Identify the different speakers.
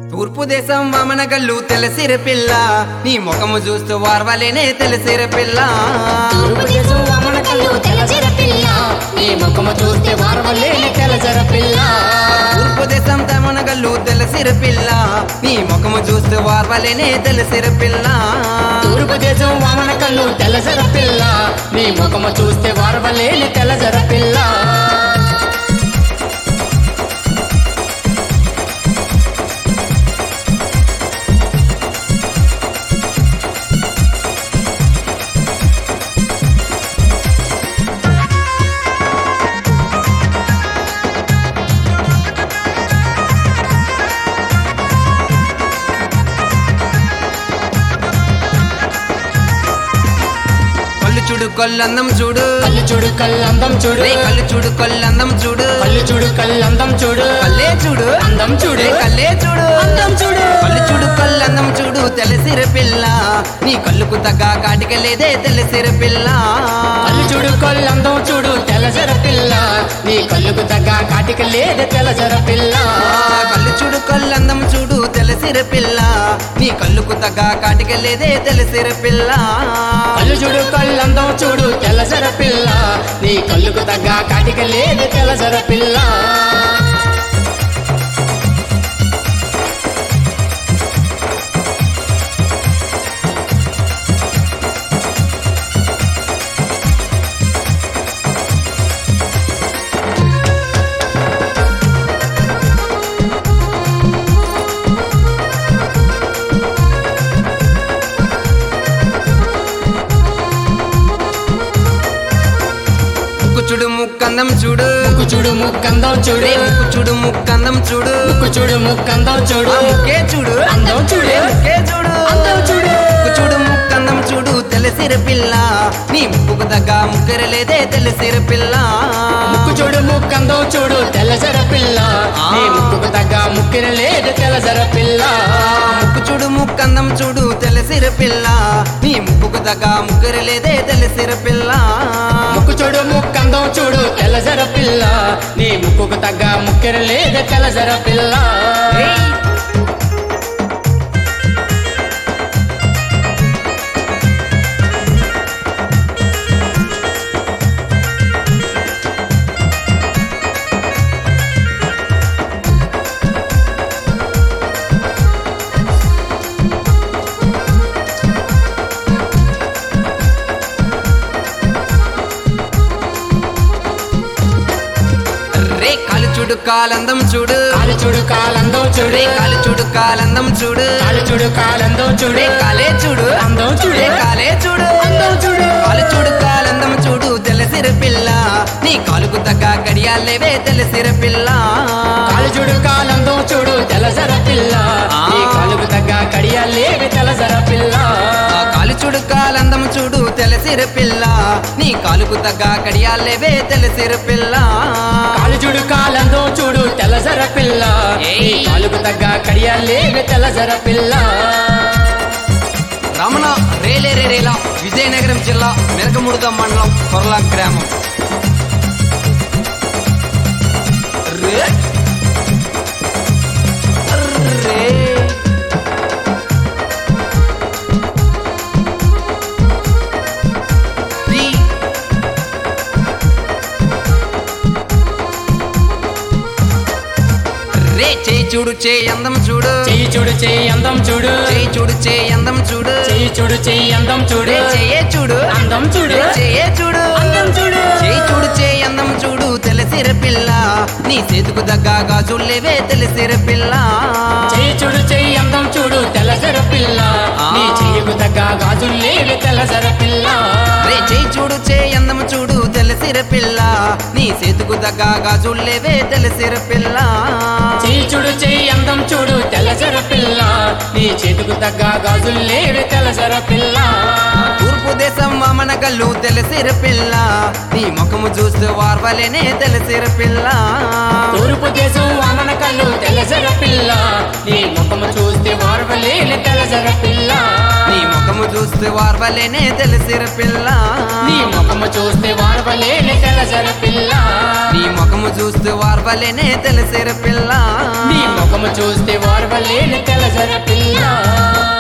Speaker 1: తూర్పు దేశం వామన గల్లు తెలిసిర పిల్ల నీ ముఖము చూస్తూ వార్వలేనే తెలిసిర పిల్ల
Speaker 2: తూర్పు దేశం వామన కళ్ళు తెల్లజర పిల్ల నీ ముఖము చూస్తే వారవలేని తెల్లజర పిల్ల
Speaker 1: తూర్పు దేశం తమన గల్లు తెలిసిర పిల్ల నీ ముఖము చూస్తూ వార్వలేనే తెలిసిర పిల్ల
Speaker 2: తూర్పు దేశం వామన కళ్ళు తెల్లజర పిల్ల నీ ముఖము చూస్తే వారవలేని తెల్లజర పిల్ల
Speaker 1: కళ్ళు చూడు కొల్లందం చూడు
Speaker 2: కళ్ళు చూడు కళ్ళందం చూడు
Speaker 1: రే కళ్ళు చూడు కొల్లందం చూడు
Speaker 2: కళ్ళు చూడు కళ్ళందం చూడు
Speaker 1: కల్లే చూడు
Speaker 2: అందం చూడు
Speaker 1: రే కల్లే చూడు
Speaker 2: అందం చూడు
Speaker 1: కళ్ళు చూడు కళ్ళందం చూడు తెలిసిర పిల్ల నీ కళ్ళుకు తగ్గ కాటికలేదే తెలిసిర పిల్ల
Speaker 2: కళ్ళు చూడు కళ్ళందం చూడు తెల్లజర పిల్ల నీ కళ్ళుకు తగ్గ కాటిక లేదు తెల్లజర పిల్ల
Speaker 1: ఆ కళ్ళు చూడు కళ్ళందం చూడు తెలిసిర పిల్ల నీ కళ్ళుకు తగ్గ కాటికలేదే తెలిసిర పిల్ల
Speaker 2: కళ్ళు చూడు కళ్ళందం చూడు తెల్లజర పిల్ల నీ కళ్ళుకు తగ్గ కాటిక లేదు తెల్లజర పిల్ల
Speaker 1: ముక్కు చూడు ముక్కందం చూడు
Speaker 2: ముక్కు చూడు ముక్కందం చూడు
Speaker 1: రే ముక్కు చూడు ముక్కందం చూడు
Speaker 2: ముక్కు చూడు ముక్కందం చూడు
Speaker 1: ఆ ముక్కే చూడు
Speaker 2: అందం చూడు
Speaker 1: రే ముక్కే చూడు
Speaker 2: అందం చూడు
Speaker 1: ముక్కు చూడు ముక్కందం చూడు తెలిసిర పిల్ల నీ ముక్కుకు తగ్గ ముక్కరలేదే తెలిసిర పిల్ల
Speaker 2: ముక్కు చూడు ముక్కందం చూడు తెల్లజర పిల్ల నీ ముక్కుకు తగ్గ ముక్కిన లేదు తెల్లజర పిల్ల
Speaker 1: ముక్కు చూడు ముక్కందం చూడు తెలిసిర పిల్ల నీ ముక్కుకు తగ్గ ముక్కరలేదే తెలిసిర పిల్ల
Speaker 2: ముక్కు చూడు ముక్కందం చూడు తెల్లజర పిల్ల నీ ముక్కుకు తగ్గ ముక్కిన లేదు తెల్లజర పిల్ల
Speaker 1: ఏయ్! రే కాలు చూడు కాలందం చూడు
Speaker 2: కాలు చూడు కాలందం చూడు
Speaker 1: రే కాలు చూడు కాలందం చూడు
Speaker 2: కాలు చూడు కాలందం చూడు
Speaker 1: రే కాలే చూడు
Speaker 2: అందం చూడు
Speaker 1: రే కాలే చూడు
Speaker 2: అందం చూడు
Speaker 1: కాలు చూడు కాలందం చూడు తెలిసిర పిల్ల నీ కాలుకు తగ్గ గడియాలేవే తెలిసిర పిల్ల
Speaker 2: కాలు చూడు కాలందం చూడు తెల్లజర పిల్ల నీ కాలుకు తగ్గ కడియాలేవి తెల్లజర పిల్ల
Speaker 1: ఆ కాలు చూడు కాలందం చూడు తెలిసిర పిల్ల నీ కాలుకు తగ్గ గడియాలేవే తెలిసిర పిల్ల
Speaker 2: కాలు చూడు కాలందం చూడు తెల్లజర పిల్ల నీ కాలుకు తగ్గ కడియాలేవి తెల్లజర పిల్ల
Speaker 1: రమణ రేలే రే రేలా విజయనగరం జిల్లా మెరకముడుగ మండలం కొరలా గ్రామం రే రే రీ. రే చేయి చూడు చేయి అందం చూడు
Speaker 2: చెయ్యి చూడు చెయ్యి అందం చూడు
Speaker 1: చేయి చూడు చేయి అందం చూడు
Speaker 2: చెయ్యి చూడు చెయ్యి అందం చూడు
Speaker 1: రే చెయ్యే చూడు
Speaker 2: అందం చూడు
Speaker 1: రే చెయ్యే చూడు
Speaker 2: అందం చూడు
Speaker 1: చేయి చూడు చేయి అందం చూడు తెలిసిర పిల్ల నీ చేతుకు దగ్గ గాజుల్లేవే తెలిసిర పిల్ల
Speaker 2: చెయ్యి చూడు చెయ్యి అందం చూడు తెల్లజర పిల్ల నీ చెయ్యకు తగ్గ గాజుల్లేవి తెల్లజర పిల్ల
Speaker 1: రే చేయి చూడు చేయి అందం చూడు తెలిసిర పిల్ల నీ చేతుకు దగ్గ గాజుల్లేవే తెలిసిర పిల్ల
Speaker 2: చెయ్యి చూడు చెయ్యి అందం చూడు తెల్లజర పిల్ల నీ చేతుకు తగ్గ గాజుల్లేవి తెల్లజర పిల్ల
Speaker 1: తూర్పు దేశం వామన గల్లు తెలిసిర పిల్ల నీ ముఖము చూస్తూ వార్వలేనే తెలిసిర పిల్ల
Speaker 2: తూర్పు దేశం వామన కళ్ళు తెల్లజర పిల్ల నీ ముఖము చూస్తే వారవలేని తెల్లజర పిల్ల
Speaker 1: నీ ముఖము చూస్తూ వార్వలేనే తెలిసిర పిల్ల
Speaker 2: నీ ముఖము చూస్తే వారవలేని తెల్లజర పిల్ల
Speaker 1: నీ ముఖము చూస్తూ వార్వలేనే తెలిసిర పిల్ల
Speaker 2: నీ ముఖము ముఖము చూస్తే వారవలేని తెలజర పిల్ల